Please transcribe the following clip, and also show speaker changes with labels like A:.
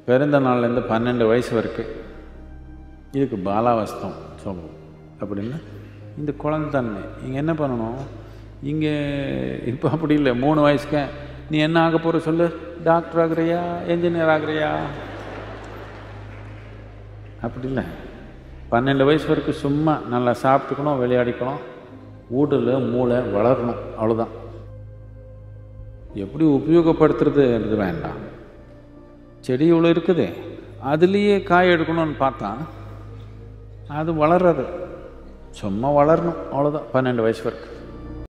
A: பிறந்த நாள்லேருந்து பன்னெண்டு வயசு வரைக்கும் இதுக்கு பாலாவஸ்தம் சொல்லுவோம் அப்படின்னா இந்த குழந்தைத்தன்மை இங்கே என்ன பண்ணணும் இங்கே இப்போ அப்படி இல்லை மூணு வயசுக்கு நீ என்ன ஆக போகிற சொல்லு டாக்டர் ஆகுறியா என்ஜினியர் ஆகுறியா அப்படி இல்லை பன்னெண்டு வயசு வரைக்கும் சும்மா நல்லா சாப்பிட்டுக்கணும் விளையாடிக்கணும் வீட்டில் மூளை வளரணும் அவ்வளோதான் எப்படி உபயோகப்படுத்துறதுன்றது வேண்டாம் செடி இவ்வளோ இருக்குது அதுலேயே காய் எடுக்கணும்னு பார்த்தா அது வளர்றது சும்மா வளரணும் அவ்வளோதான் பன்னெண்டு வயசு வரைக்கும்